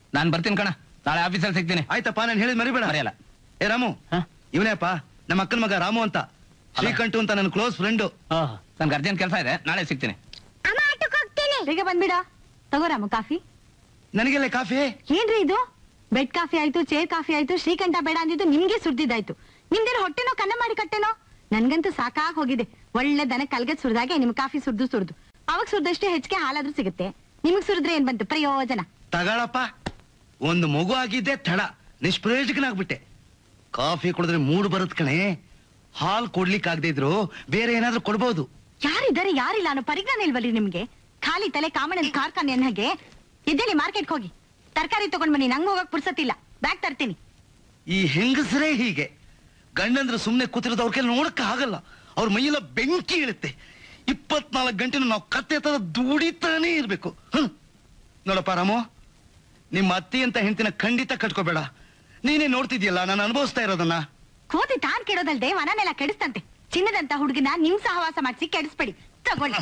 ನಾನ್ ಬರ್ತೀನಿ ಕಣ ನಾಳೆ ಆಫೀಸಲ್ಲಿ ಸಿಗ್ತೀನಿ ಆಯ್ತಪ್ಪ ನಾನು ಹೇಳಿದ್ ಮರಿಬೇಡ ಮರೆಯಲ್ಲ ಏ ರಾಮು ಹ? ಇವನೇಪ್ಪ ನಮ್ಮ ಅಕ್ಕನ ಮಗ ರಾಮು ಅಂತ ಶ್ರೀಕಂಠು ಅಂತ ನನ್ನ ಕ್ಲೋಸ್ ಫ್ರೆಂಡು ನನ್ಗೆ ಅರ್ಜೆಂಟ್ ಕೆಲಸ ಇದೆ ನಾಳೆ ಸಿಗ್ತೀನಿ ಅಮ್ಮ ಆಟೋಕ್ ಹೋಗ್ತೀನಿ ಬೇಗ ಬಂದ್ಬಿಡ ತಗೋರಾಮ ಕಾಫಿ ನನಗೆಲ್ಲ ಕಾಫಿ ಏನ್ರಿ ಇದು ಬೆಡ್ ಕಾಫಿ ಆಯ್ತು ಚೇರ್ ಕಾಫಿ ಆಯ್ತು ಶ್ರೀಕಂಠ ಬೇಡ ಅಂದಿದ್ದು ನಿಮ್ಗೆ ಸುರ್ದಿದ್ದಾಯ್ತು ನಿಮ್ದೇನು ಹೊಟ್ಟೆನೋ ಕನ್ನ ಮಾಡಿ ಕಟ್ಟೆನೋ ನನ್ಗಂತೂ ಸಾಕಾಗ್ ಹೋಗಿದೆ ಒಳ್ಳೆ ದನ ಕಲ್ಗದ್ ಸುರಿದಾಗೆ ನಿಮ್ ಕಾಫಿ ಸುರ್ದು ಸುರ್ದು ಅವಾಗ ಸುರ್ದಷ್ಟೇ ಹೆಚ್ಚಿಗೆ ಹಾಲಾದ್ರೂ ಸಿಗುತ್ತೆ ನಿಮಗ್ ಸುರಿದ್ರೆ ಏನ್ ಬಂತು ಪ್ರಯೋಜನ ತಗಳಪ್ಪ ಒಂದು ಮಗು ಆಗಿದ್ದೆ ತಡ ನಿಷ್ಪ್ರಯೋಜಕನಾಗ್ಬಿಟ್ಟೆ ಕಾಫಿ ಕುಡಿದ್ರೆ ಮೂಡ್ ಬರುತ್ ಕಣೆ ಹಾಲ್ ಕೊಡ್ಲಿಕ್ಕೆ ಆಗದೆ ಇದ್ರು ಬೇರೆ ಏನಾದ್ರೂ ಕೊಡ್ಬೋದು ಯಾರಿದ್ದಾರೆ ಯಾರಿಲ್ಲ ಅನ್ನೋ ಪರಿಜ್ಞಾನ ಇಲ್ವಲ್ರಿ ನಿಮ್ಗೆ ಖಾಲಿ ತಲೆ ಕಾಮಣ್ಣನ ಕಾರ್ಖಾನೆ ಹಾಗೆ ಎದ್ದೇಳಿ ಮಾರ್ಕೆಟ್ಗೆ ಹೋಗಿ ತರಕಾರಿ ತಗೊಂಡ್ ಬನ್ನಿ ನಂಗ್ ಹೋಗಕ್ ಪುರ್ಸತ್ತಿಲ್ಲ ಬ್ಯಾಗ್ ತರ್ತೀನಿ ಈ ಹೆಂಗಸರೇ ಹೀಗೆ ಗಂಡಂದ್ರೆ ಸುಮ್ನೆ ಕೂತಿರೋದು ಅವ್ರ ಕೈಲಿ ನೋಡಕ್ ಆಗಲ್ಲ ಅವ್ರ ಮೈಯೆಲ್ಲ ಬೆಂಕಿ ಇಳುತ್ತೆ ಇಪ್ಪತ್ನಾಲ್ಕು ಗಂಟೆ ನಾವು ಕತ್ತೆ ತರ ದುಡಿತಾನೇ ಇರ್ಬೇಕು ಹ್ಮ್. ನೋಡಪ್ಪ ರಾಮು ನಿಮ್ಮ ಅತ್ತಿ ಅಂತ ಹೆಂಡತಿನ ಖಂಡಿತ ಕಟ್ಕೋಬೇಡ ನೀನೇ ನೋಡ್ತಿದ್ಯಲ್ಲ ನಾನು ಅನುಭವಿಸ್ತಾ ಇರೋದನ್ನ ಕೋತಿ ತಾನ್ ಕೆಡೋದಲ್ದೆ ಮನನೆಲ್ಲ ಕೆಡಿಸ್ತಂತೆ ಚಿನ್ನದಂತ ಹುಡುಗಿನ ನಿಮ್ ಸಹವಾಸ ಮಾಡಿಸಿ ಕೆಡಿಸ್ಬೇಡಿ ತಗೊಳ್ಳಿ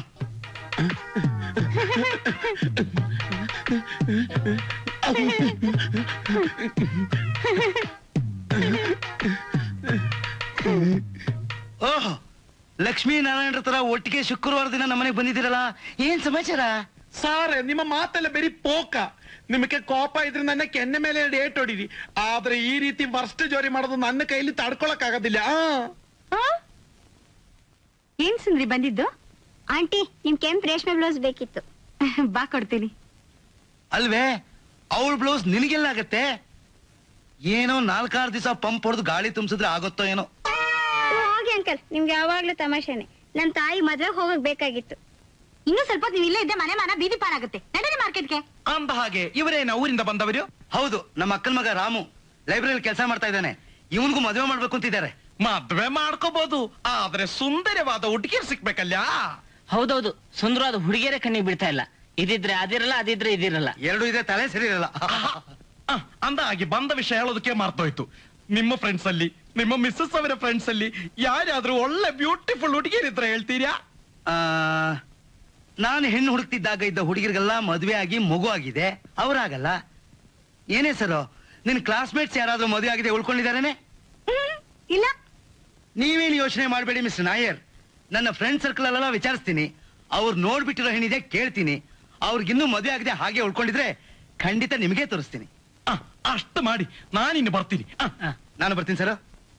ಓಹ್ ಲಕ್ಷ್ಮೀ ನಾರಾಯಣರ ತರ ಒಟ್ಟಿಗೆ ಶುಕ್ರವಾರ ದಿನ ನಮ್ಮನೆಗೆ ಬಂದಿದ್ದೀರಲ್ಲ ಏನ್ ಸಮಾಚಾರ ಸಾರ್ ನಿಮ್ಮ ಮಾತೆಲ್ಲ ಬರೀ ಪೋಕ ನಿಮಗೆ ಕೋಪ ಇದ್ರೆ ನನ್ನ ಕೆನ್ನೆ ಮೇಲೆ ಡೇಟ್ ಹೊಡಿರಿ ಆದ್ರೆ ಈ ರೀತಿ ವರ್ಸ್ಟ್ ಜೋರಿ ಮಾಡೋದು ನನ್ನ ಕೈಲಿ ತಡ್ಕೊಳಕ್ ಆಗೋದಿಲ್ಲ ಆ? ಏನ್ ಸುಂದ್ರಿ ಬಂದಿದ್ದು ಆಂಟಿ ನಿಮ್ ಕೆಂಪ್ ರೇಷ್ಮೆ ಬ್ಲೌಸ್ ಬೇಕಿತ್ತು ಬಾ ಕೊಡ್ತೀನಿ ಅಲ್ವೇ ಅವಳ ಬ್ಲೌಸ್ ನಿನಗೆಲ್ಲ ಆಗತ್ತೆ ಏನೋ ನಾಲ್ಕಾರು ದಿವಸ ಪಂಪ್ ಹೊಡೆದು ಗಾಳಿ ತುಂಬಿಸಿದ್ರೆ ಆಗುತ್ತೋ ಏನೋ ಓ, ಹೋಗಿ ಅಂಕಲ್ ನಿಮ್ಗೆ ಯಾವಾಗ್ಲೂ ತಮಾಷೆನೆ ನನ್ ತಾಯಿ ಮದ್ವೆ ಹೋಗಕ್ ಬೇಕಾಗಿತ್ತು ಇನ್ನು ಸ್ವಲ್ಪ ಹೊತ್ತು ನೀವು ಇಲ್ಲೇ ಇದ್ದೆ ಮನೆ ಮಾನ ಬೀದಿ ಪಾಲಾಗುತ್ತೆ ನಡೀರಿ ಮಾರ್ಕೆಟ್ಗೆ ಅಂದ ಹಾಗೆ ಇವರೇನ ಊರಿಂದ ಬಂದವರು ಹೌದು ನಮ್ಮ ಅಕ್ಕನ ಮಗ ರಾಮು ಲೈಬ್ರರಿ ಕೆಲಸ ಮಾಡ್ತಾ ಇದ್ದಾನೆ ಇವನ್ಗೂ ಮದುವೆ ಮಾಡ್ಬೇಕು ಅಂತಿದ್ದಾರೆ ಮದ್ವೆ ಮಾಡ್ಕೋಬಹುದು ಆದ್ರೆ ಸುಂದರವಾದ ಹುಡುಗಿಯರ್ ಸಿಕ್ಬೇಕಲ್ಲ ಹೌದೌದು ಸುಂದರವಾದ ಹುಡುಗಿಯರೇ ಕಣ್ಣಿಗೆ ಬಿಡ್ತಾ ಇಲ್ಲ ಇದಿದ್ರೆ ಅದಿರಲ್ಲ ಅದಿದ್ರೆ ಇದಿರಲ್ಲ ಎರಡು ಇದೆ ತಲೆ ಸರಿ ಇರಲ್ಲ ಆ, ಅಂದ ಹಾಗೆ ಬಂದ ವಿಷಯ ಹೇಳೋದಕ್ಕೆ ಮಾರ್ತೋಯ್ತು ನಿಮ್ಮ ಫ್ರೆಂಡ್ಸ್ ಅಲ್ಲಿ ನಿಮ್ಮ ಮಿಸ್ಸಸ್ ಅವರ ಫ್ರೆಂಡ್ಸ್ ಅಲ್ಲಿ ಯಾರಾದ್ರೂ ಒಳ್ಳೆ ಬ್ಯೂಟಿಫುಲ್ ಹುಡುಗಿಯರಿದ್ರೆ ಹೇಳ್ತೀರಾ ಆ, ನಾನು ಹೆಣ್ಣು ಹುಡುಕ್ತಿದ್ದಾಗ ಇದ್ದ ಹುಡುಗಿರಿಗೆಲ್ಲ ಮದುವೆ ಆಗಿ ಮಗು ಆಗಿದೆ ಅವರಾಗಲ್ಲ ಏನೇ ಸರ್ ನಿನ್ ಕ್ಲಾಸ್ಮೇಟ್ಸ್ ಯಾರಾದ್ರೂ ಮದುವೆ ಆಗಿದೆ ಉಳ್ಕೊಂಡಿದಾರೇನೆ ಹ್ಮ್, ಇಲ್ಲ ನೀವೇನು ಯೋಚನೆ ಮಾಡಬೇಡಿ ಮಿಸ್ಟರ್ ನಾಯರ್ ನನ್ನ ಫ್ರೆಂಡ್ ಸರ್ಕಲ್ ಅಲ್ಲೆಲ್ಲ ವಿಚಾರಿಸ್ತೀನಿ ಅವ್ರು ನೋಡ್ಬಿಟ್ಟಿರೋ ಹೆಣ್ಣಿದೆ ಕೇಳ್ತೀನಿ ಅವ್ರಿಗಿನ್ನೂ ಮದುವೆ ಆಗದೆ ಹಾಗೆ ಉಳ್ಕೊಂಡಿದ್ರೆ ಖಂಡಿತ ನಿಮಗೆ ತೋರಿಸ್ತೀನಿ ಆ, ಅಷ್ಟು ಮಾಡಿ ನಾನಿನ್ನು ಬರ್ತೀನಿ ಆ, ಆ, ನಾನು ಬರ್ತೀನಿ ಸರ್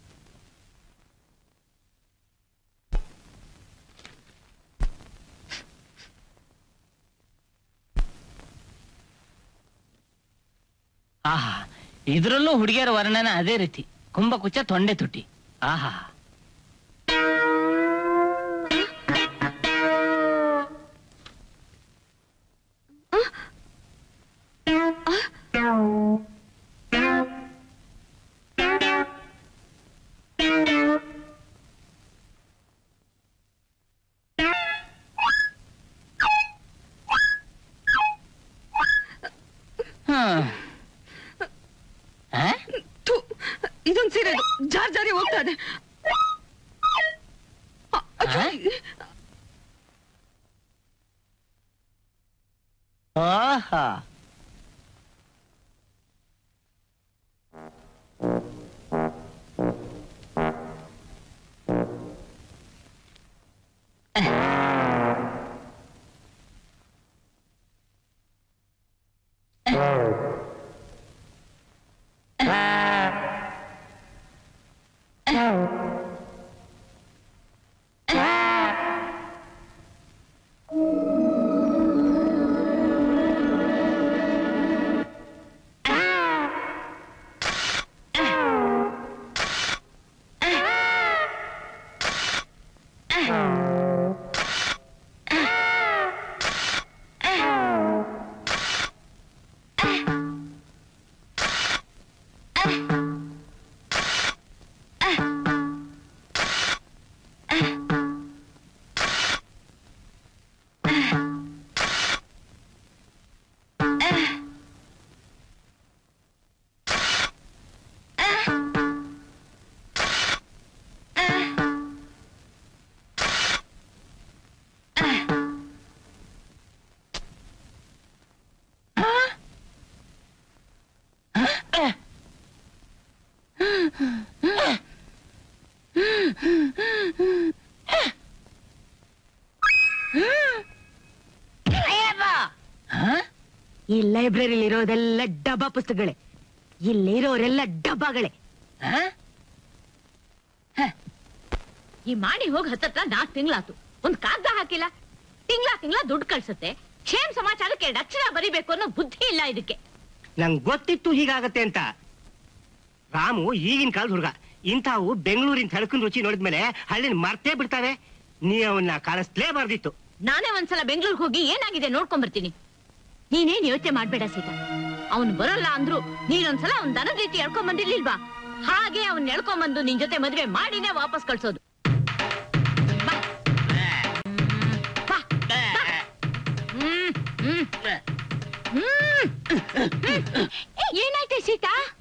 ಆಹಾ ಇದ್ರಲ್ಲೂ ಹುಡುಗಿಯರ ವರ್ಣನ ಅದೇ ರೀತಿ ಕುಂಭಕುಚ್ಚ ತೊಂಡೆ ತುಟಿ ಆಹಾ ಹ್ಮ್. ಆ? ಇದೊಂದ್ ಸೀರೆ ಜಾರ್ ಜಾರಿ ಹೋಗ್ತಾ ಇದೆ ಆಹಾ ಈ ಲೈಬ್ರರಿಲಿ ಇರೋದೆಲ್ಲ ಡಬ್ಬಾ ಪುಸ್ತಕಗಳೇ ಇಲ್ಲಿರೋರೆಲ್ಲ ಡಬ್ಬಗಳೇ ಆ? ಈ ಮಾಡಿ ಹೋಗಿ ಹತ್ತತ್ರ ನಾಲ್ಕು ತಿಂಗಳಾತು ಒಂದ್ ಕಾಗ್ದ ಹಾಕಿಲ್ಲ ತಿಂಗ್ಳಾ ತಿಂಗ್ಳಾ ದುಡ್ಡು ಕಳ್ಸುತ್ತೆ ಕ್ಷೇಮ್ ಸಮಾಚಾರಕ್ಕೆ ಎರಡು ಅಕ್ಷರ ಬರಿಬೇಕು ಅನ್ನೋ ಬುದ್ಧಿ ಇಲ್ಲ ಇದಕ್ಕೆ ನಂಗ್ ಗೊತ್ತಿತ್ತು ಹೀಗಾಗತ್ತೆ ಅಂತ ರಾಮು ಈಗಿನ ಕಾಲದ ಹುಡುಗ ಇಂಥವು ಬೆಂಗಳೂರಿನ ತಳಕಿನ ರುಚಿ ನೋಡಿದ್ಮೇಲೆ ಹಳ್ಳಿನ ಮರ್ತೇ ಬಿಡ್ತಾವೆ ನೀ ಅವನ್ನ ಕಾಣಿಸ್ಲೇಬಾರ್ದಿತ್ತು ನಾನೇ ಒಂದ್ಸಲ ಬೆಂಗಳೂರಿಗೆ ಹೋಗಿ ಏನಾಗಿದೆ ನೋಡ್ಕೊಂಡ್ ಬರ್ತೀನಿ ನೀನೇನ್ ಯೋಚನೆ ಮಾಡ್ಬೇಡ ಸೀತಾ ಅವನ್ ಬರಲ್ಲ ಅಂದ್ರು ನೀನೊಂದ್ಸಲ ಅವ್ನ್ ದನದ ರೀತಿ ಎಳ್ಕೊಂಡ್ ಬಂದಿರ್ಲಿಲ್ವಾ ಹಾಗೆ ಅವ್ನ್ ಎಳ್ಕೊಂಬಂದು ನಿನ್ ಜೊತೆ ಮದ್ವೆ ಮಾಡಿನೇ ವಾಪಸ್ ಕಳ್ಸೋದು ಬಾ. ಬಾ, ಬಾ. ಹ್ಮ್, ಹ್ಮ್. ಹ್ಮ್. ಏ, ಏನಾಯ್ತೆ ಸೀತಾ